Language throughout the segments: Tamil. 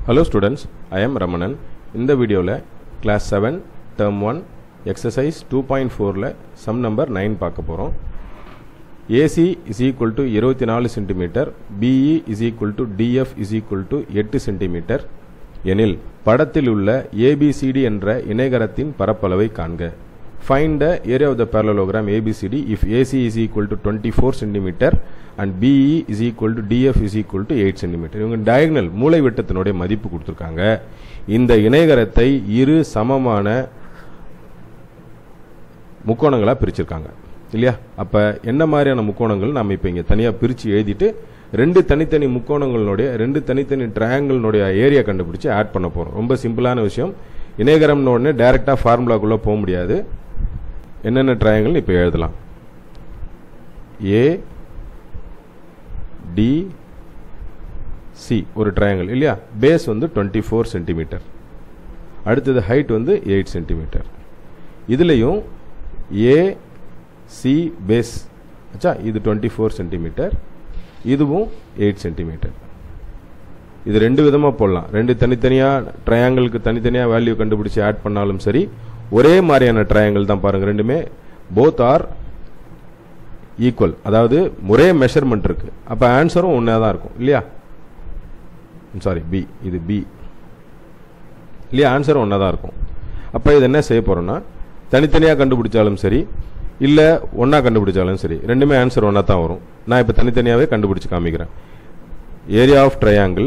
hello students I am Ramanan இந்த வீடியோவில் class seven term one exercise two point ஃபோரில் சம் நம்பர் நைன் பார்க்க போகிறோம் ஏசி இஸ் ஈக்குவல் டு இருபத்தி நாலு centimetre BE is equal to DF is equal to எட்டு சென்டிமீட்டர் எனில் படத்தில் உள்ள ஏபிசிடி என்ற இணைகரத்தின் பரப்பளவை காண்க find the area of the parallelogram ABCD if AC is equal to 24 centimeter and BE is equal to DF is equal to 8 centimeter இவங்க diagonal மூலை விட்டத்தினுடைய மதிப்பு கொடுத்துருக்காங்க இந்த இணைகரத்தை இரு சமமான முக்கோணங்களாக பிரிச்சிருக்காங்க இல்லையா அப்போ என்ன மாதிரியான முக்கோணங்கள் நம்ம இப்போ இங்கே தனியாக பிரித்து எழுதிட்டு ரெண்டு தனித்தனி முக்கோணங்களுடைய ரெண்டு தனித்தனி ட்ரையாங்கிள்னுடைய ஏரியா கண்டுபிடிச்சு ஆட் பண்ண போகிறோம் ரொம்ப சிம்பிளான விஷயம் இணைகரம்னு உடனே டைரெக்டாக ஃபார்முலாக்குள்ளே போக முடியாது என்னென்ன ட்ரையாங்கிள் இப்போ எழுதலாம் ஏ டி சி ஒரு ட்ரையாங்கிள் இல்லையா பேஸ் வந்து டுவெண்ட்டி ஃபோர் சென்டிமீட்டர் அடுத்தது ஹைட் வந்து எயிட் சென்டிமீட்டர் இதுலேயும் ஏ சி பேஸ் ஆச்சா இது டுவெண்ட்டி ஃபோர் சென்டிமீட்டர் இதுவும் எயிட் சென்டிமீட்டர் இது ரெண்டு விதமாக போடலாம் ரெண்டு தனித்தனியாக ட்ரையாங்கிளுக்கு தனித்தனியாக வேல்யூ கண்டுபிடிச்சி ஆட் பண்ணாலும் சரி ஒரே மாதிரியான ட்ரையாங்கிள் தான் பாருங்கள் ரெண்டுமே போத் ஆர் ஈக்குவல் அதாவது ஒரே மெஷர்மெண்ட் இருக்கு அப்போ ஆன்சரும் ஒன்றே தான் இருக்கும் இல்லையா சாரி பி இது பி இல்லையா ஆன்சரும் ஒன்றா தான் இருக்கும் அப்போ இது என்ன செய்ய போகிறோம்னா தனித்தனியாக கண்டுபிடிச்சாலும் சரி இல்லை ஒன்றா கண்டுபிடிச்சாலும் சரி ரெண்டுமே ஆன்சர் ஒன்றா தான் வரும் நான் இப்போ தனித்தனியாகவே கண்டுபிடிச்சு காமிக்கிறேன் area of triangle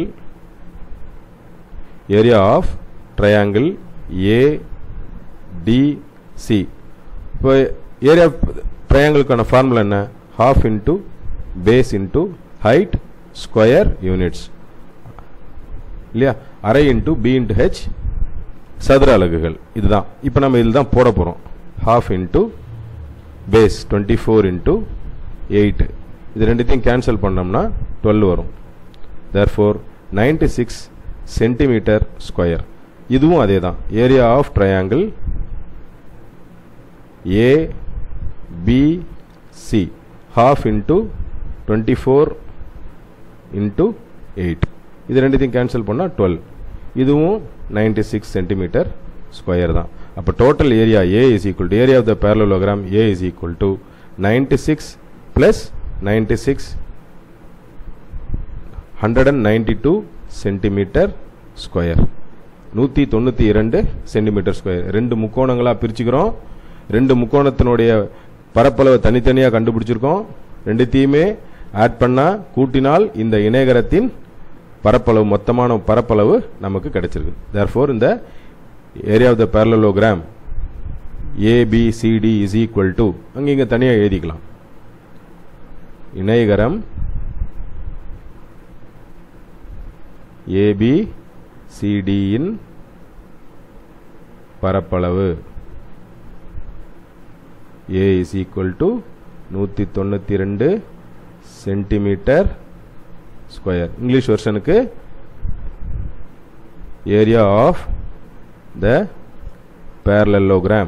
area of triangle A D C இப்போ ஏரியா ட்ரையாங்கிளுக்கான ஃபார்முலா என்ன half into base into height square units இல்லையா அரை இன்ட்டு பி இன்ட்டு ஹெச் சதுர அலகுகள் இதுதான் இப்போ நம்ம இதில் தான் போட போகிறோம் half into base twenty four into eight இது ரெண்டுத்தையும் கேன்சல் பண்ணோம்னா டுவெல் வரும் therefore ninety six centimetre square இதுவும் அதே தான் area of triangle A B C half into twenty four into eight இது ரெண்டுத்தையும் கேன்சல் பண்ணால் டுவெல் இதுவும் நைன்டி சிக்ஸ் சென்டிமீட்டர் ஸ்கொயர் தான் அப்போ total area A is equal to area of the parallelogram A is equal to ninety six plus ninety six hundred and ninety two centimetre square நூற்றி தொண்ணூற்றி இரண்டு சென்டிமீட்டர் ஸ்கொயர் ரெண்டு முக்கோணங்களாக பிரிச்சுக்கிறோம் ரெண்டு முக்கோணத்தினுடைய பரப்பளவை தனித்தனியாக கண்டுபிடிச்சிருக்கோம் ரெண்டுத்தையுமே ஆட் பண்ணால் கூட்டினால் இந்த இணையகரத்தின் பரப்பளவு மொத்தமான பரப்பளவு நமக்கு கிடைச்சிருக்கு தேர்ஃபோர் இந்த area of the parallelogram ABCD is equal to அங்கே இங்கே தனியாக எழுதிக்கலாம் இணையகரம் ஏபி சிடியின் பரப்பளவு ஏ இஸ் ஈக்குவல் டு நூற்றி தொண்ணூற்றி ரெண்டு சென்டிமீட்டர் ஸ்கொயர் இங்கிலீஷ் வெர்ஷனுக்கு area of the parallelogram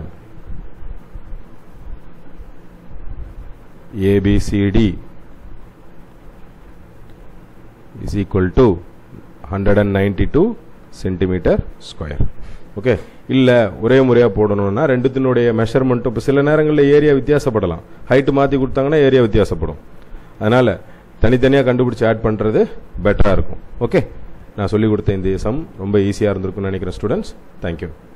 ABCD is equal to 192 centimetre square okay இல்லை ஒரே முறையாக போடணும்னா ரெண்டுத்தினுடைய மெஷர்மெண்ட்டும் இப்போ சில நேரங்களில் ஏரியா வித்தியாசப்படலாம் ஹைட்டு மாற்றி கொடுத்தாங்கன்னா ஏரியா வித்தியாசப்படும் அதனால் தனித்தனியாக கண்டுபிடிச்சி ஆட் பண்ணுறது பெட்டராக இருக்கும் ஓகே நான் சொல்லிக் கொடுத்த இந்த சம் ரொம்ப ஈஸியாக இருந்திருக்கும்னு நினைக்கிறேன் ஸ்டூடெண்ட்ஸ் தேங்க்யூ